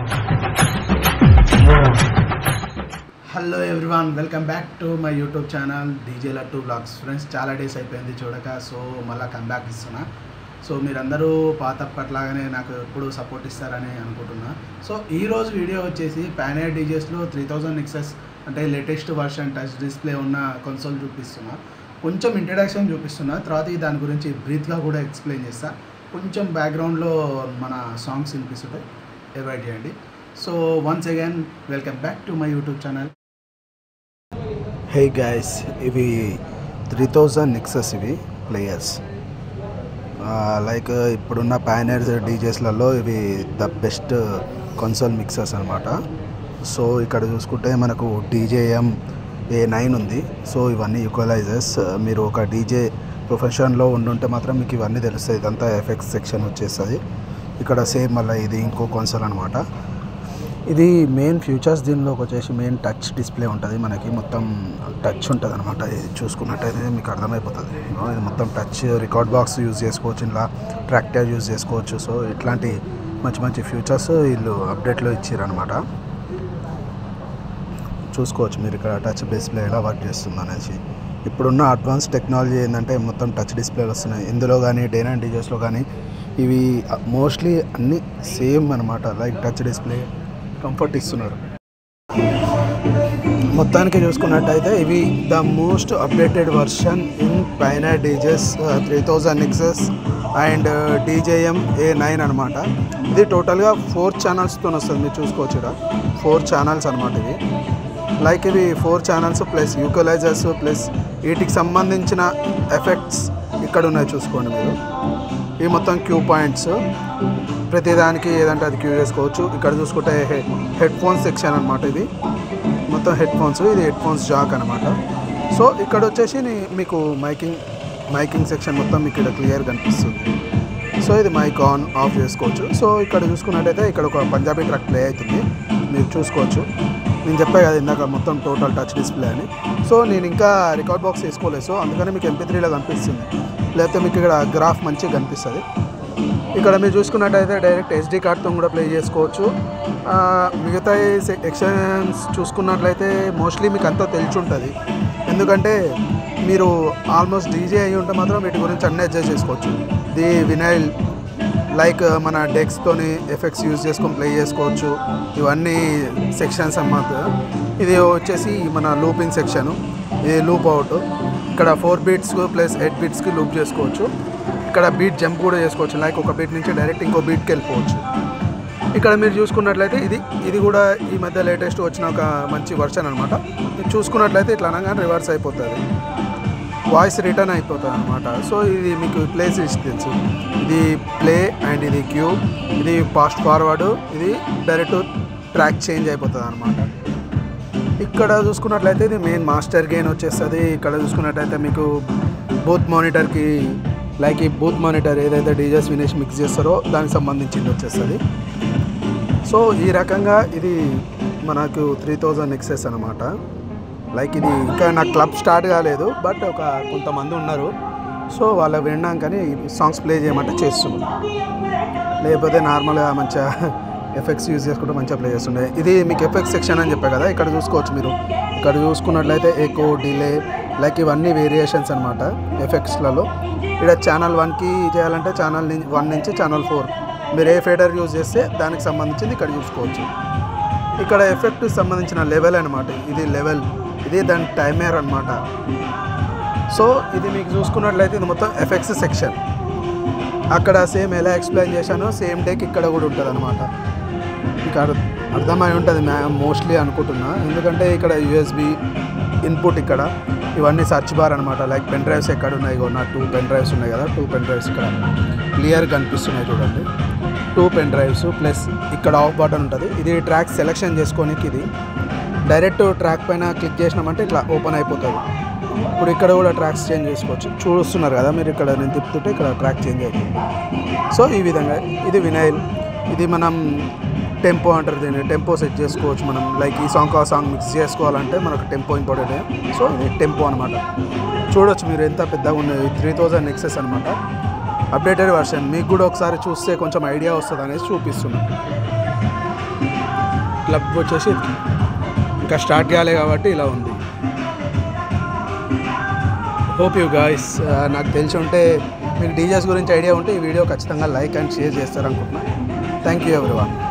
hello everyone welcome back to my YouTube channel DJ Lattu vlogs friends చాలా days అయిపోయింది చూడక so మళ్ళీ comeback ఇస్తున్నా సో మీరందరూ పాతప్పట్లాగానే నాకు ఎప్పుడు సపోర్ట్ ఇస్తారని అనుకుంటున్నా సో ఈ రోజు వీడియో వచ్చేసి ప్యానర్ డీజేస్లో త్రీ థౌజండ్ ఎక్సెస్ అంటే లేటెస్ట్ వర్షన్ టచ్ డిస్ప్లే ఉన్న కన్సోల్ చూపిస్తున్నా కొంచెం ఇంట్రడక్షన్ చూపిస్తున్నా తర్వాత ఈ దాని గురించి బ్రీత్గా కూడా ఎక్స్ప్లెయిన్ చేస్తా కొంచెం బ్యాక్గ్రౌండ్లో మన సాంగ్స్ వినిపిస్తుంటాయి అవాయిడ్ చేయండి so once again welcome back to my YouTube channel hey guys ఇవి త్రీ థౌజండ్ నెక్సెస్ ఇవి ప్లేయర్స్ లైక్ ఇప్పుడున్న పైనర్స్ డీజేస్లలో ఇవి ద బెస్ట్ కన్సోల్ మిక్సర్స్ అనమాట సో ఇక్కడ చూసుకుంటే మనకు డీజేఎం ఏ నైన్ ఉంది సో ఇవన్నీ ఈక్వలైజర్స్ మీరు ఒక డీజే ప్రొఫెషన్లో ఉండుంటే మాత్రం మీకు ఇవన్నీ తెలుస్తాయి ఇదంతా ఎఫెక్ట్స్ సెక్షన్ వచ్చేస్తుంది ఇక్కడ సేమ్ మళ్ళీ ఇది ఇంకో కన్సోల్ అనమాట ఇది మెయిన్ ఫ్యూచర్స్ దీనిలోకి వచ్చేసి మెయిన్ టచ్ డిస్ప్లే ఉంటుంది మనకి మొత్తం టచ్ ఉంటుంది అనమాట ఇది చూసుకున్నట్టయితే మీకు అర్థమైపోతుంది ఇదిగో ఇది మొత్తం టచ్ రికార్డ్ బాక్స్ యూజ్ చేసుకోవచ్చు ఇలా ట్రాక్టర్ యూజ్ చేసుకోవచ్చు సో ఇట్లాంటి మంచి మంచి ఫ్యూచర్స్ వీళ్ళు అప్డేట్లో ఇచ్చారనమాట చూసుకోవచ్చు మీరు ఇక్కడ టచ్ డిస్ప్లే ఎలా వర్క్ చేస్తుంది అనేసి ఇప్పుడున్న అడ్వాన్స్ టెక్నాలజీ ఏంటంటే మొత్తం టచ్ డిస్ప్లేలు వస్తున్నాయి ఇందులో కానీ డే నైన్ డీజెస్లో కానీ ఇవి మోస్ట్లీ అన్నీ సేమ్ అనమాట లైక్ టచ్ డిస్ప్లే కంఫర్ట్ ఇస్తున్నారు మొత్తానికి చూసుకున్నట్టయితే ఇవి the most updated version in Pioneer DJs three thousand nexus and DJM A nine అనమాట ఇది టోటల్గా ఫోర్ ఛానల్స్తో వస్తుంది మీరు చూసుకోవచ్చు ఇక్కడ ఫోర్ ఛానల్స్ అనమాట ఇవి లైక్ ఇవి four channels plus equalizers plus వీటికి సంబంధించిన ఎఫెక్ట్స్ ఇక్కడ ఉన్నాయి చూసుకోండి మీరు ఇవి మొత్తం క్యూ పాయింట్స్ ప్రతిదానికి ఏదంటే అది క్యూ చేసుకోవచ్చు ఇక్కడ చూసుకుంటే హెడ్ ఫోన్స్ సెక్షన్ అనమాట ఇది మొత్తం హెడ్ ఫోన్స్ ఇది హెడ్ ఫోన్స్ జాక్ అనమాట సో ఇక్కడ వచ్చేసి నీ- మీకు మైకింగ్ మైకింగ్ సెక్షన్ మొత్తం మీకు ఇక్కడ క్లియర్ కనిపిస్తుంది సో ఇది మైక్ ఆన్ ఆఫ్ చేసుకోవచ్చు సో ఇక్కడ చూసుకున్నట్టయితే ఇక్కడ ఒక పంజాబీ ట్రాక్ ప్లే అవుతుంది మీరు చూసుకోవచ్చు నేను చెప్పా కదా ఇందాక మొత్తం టోటల్ టచ్ డిస్ప్లే అని సో నేను ఇంకా రికార్డ్ బాక్స్ వేసుకోలేదు సో అందుకని మీకు ఎంపీ త్రీలో కనిపిస్తుంది లేకపోతే మీకు ఇక్కడ గ్రాఫ్ మంచిగా కనిపిస్తుంది ఇక్కడ మీరు చూసుకున్నట్టయితే డైరెక్ట్ ఎస్డి కార్డ్తో కూడా ప్లే చేసుకోవచ్చు ఆ, మిగతా ఎక్స్టెన్స్ చూసుకున్నట్లయితే మోస్ట్లీ మీకు అంతా తెలిసి ఉంటుంది ఎందుకంటే మీరు ఆల్మోస్ట్ డీజే అయి ఉంటే మాత్రం వీటి గురించి అన్నీ అడ్జస్ట్ చేసుకోవచ్చు ది వినైల్ లైక్ మన డెక్స్తోని ఎఫెక్ట్స్ యూజ్ చేసుకొని ప్లే చేసుకోవచ్చు ఇవన్నీ సెక్షన్స్ అన్నమాట ఇది వచ్చేసి మన లూపింగ్ సెక్షన్ ఇది లూప్ అవుట్ ఇక్కడ ఫోర్ బీట్స్ ప్లస్ ఎయిట్ బీట్స్కి లూప్ చేసుకోవచ్చు ఇక్కడ బీట్ జంప్ కూడా చేసుకోవచ్చు లైక్ ఒక బీట్ నుంచి డైరెక్ట్ ఇంకో బీట్కి వెళ్ళిపోవచ్చు ఇక్కడ మీరు చూసుకున్నట్లయితే ఇది ఇది కూడా ఈ మధ్య లేటెస్ట్ వచ్చిన ఒక మంచి వర్షన్ అనమాట ఇది చూసుకున్నట్లయితే ఇట్లా అనగానే రివర్స్ అయిపోతుంది వాయిస్ రిటర్న్ అయిపోతుంది అనమాట సో ఇది మీకు ప్లేస్ డిస్టెన్స్ ఇది ప్లే అండ్ ఇది క్యూ ఇది ఫాస్ట్ ఫార్వర్డ్ ఇది డైరెక్ట్ ట్రాక్ చేంజ్ అయిపోతుంది అనమాట ఇక్కడ చూసుకున్నట్లయితే ఇది మెయిన్ మాస్టర్ గెయిన్ వచ్చేస్తుంది ఇక్కడ చూసుకున్నట్లయితే మీకు బూత్ మానిటర్కి లైక్ ఈ బూత్ మానిటర్ ఏదైతే డీజెస్ వినేష్ మిక్స్ చేస్తారో దానికి సంబంధించింది వచ్చేస్తుంది సో ఈ రకంగా ఇది మనకు త్రీ థౌజండ్ ఎక్సెస్ అనమాట లైక్ ఇది ఇంకా నా క్లబ్ స్టార్ట్ కాలేదు బట్ ఒక కొంతమంది ఉన్నారు సో వాళ్ళ వినడానికని సాంగ్స్ ప్లే చేయమంటే చేస్తున్నాం లేకపోతే నార్మల్గా మంచిగా ఎఫెక్ట్స్ యూజ్ చేసుకుంటే మంచిగా ప్లే చేస్తుండే ఇది మీకు ఎఫెక్ట్స్ సెక్షన్ అని చెప్పా కదా ఇక్కడ చూసుకోవచ్చు మీరు ఇక్కడ చూసుకున్నట్లయితే ఎకో డిలే లైక్ ఇవన్నీ వేరియేషన్స్ అనమాట ఎఫెక్ట్స్లలో ఇక్కడ ఛానల్ వన్కి చేయాలంటే ఛానల్ వన్ నుంచి ఛానల్ ఫోర్ మీరు ఏ ఫేడర్ యూజ్ చేస్తే దానికి సంబంధించింది ఇక్కడ చూసుకోవచ్చు ఇక్కడ ఎఫెక్ట్ సంబంధించిన లెవెల్ అనమాట ఇది లెవెల్ ఇది దాని టైమర్ అనమాట సో ఇది మీకు చూసుకున్నట్లయితే ఇది మొత్తం ఎఫెక్ట్స్ సెక్షన్ అక్కడ సేమ్ ఎలా ఎక్స్ప్లెయిన్ చేశానో సేమ్ డేకి ఇక్కడ కూడా ఉంటుంది అనమాట మీకు అర్థ- అర్థమై ఉంటుంది మ్యా మోస్ట్లీ అనుకుంటున్నా ఎందుకంటే ఇక్కడ యూఎస్బి ఇన్పుట్ ఇక్కడ ఇవన్నీ సర్చ్ బార్ అనమాట లైక్ పెన్ డ్రైవ్స్ ఎక్కడ ఉన్నాయి ఇగో నా టూ పెన్ డ్రైవ్స్ ఉన్నాయి కదా టూ పెన్ డ్రైవ్స్ ఇక్కడ క్లియర్ కనిపిస్తున్నాయి చూడండి టూ పెన్ డ్రైవ్స్ ప్లస్ ఇక్కడ ఆఫ్ బటన్ ఉంటుంది ఇది ట్రాక్ సెలెక్షన్ చేసుకోనికి ఇది డైరెక్ట్ ట్రాక్ పైన క్లిక్ చేసినామంటే ఇట్లా ఓపెన్ అయిపోతుంది ఇప్పుడు ఇక్కడ కూడా ట్రాక్స్ చేంజ్ చేసుకోవచ్చు చూస్తున్నారు కదా మీరు ఇక్కడ నేను తిప్పుతుంటే ఇక్కడ ట్రాక్ చేంజ్ అవుతుంది సో ఈ విధంగా ఇది వినైల్ ఇది మనం టెంపో అంటారు దీన్ని టెంపో సెట్ చేసుకోవచ్చు మనం లైక్ ఈ సాంగ్ ఆ సాంగ్ మిక్స్ చేసుకోవాలంటే మనకు టెంపో ఇంపార్టెంట్ సో ఇది టెంపో అనమాట చూడొచ్చు మీరు ఎంత పెద్దగా ఉన్నది త్రీ థౌజండ్ ఎక్సెస్ అనమాట అప్డేటెడ్ వర్షన్ మీకు కూడా ఒకసారి చూస్తే కొంచెం ఐడియా వస్తుంది అనేసి చూపిస్తున్నాను క్లబ్ వచ్చేసి ఇంకా స్టార్ట్ కాలే కాబట్టి ఇలా ఉంది హోప్ యూ గాయస్ నాకు తెలిసి ఉంటే మీకు డీజెస్ గురించి ఐడియా ఉంటే ఈ వీడియో ఖచ్చితంగా లైక్ అండ్ షేర్ చేస్తారనుకుంటున్నాను థ్యాంక్ యూ ఎవ్రీవన్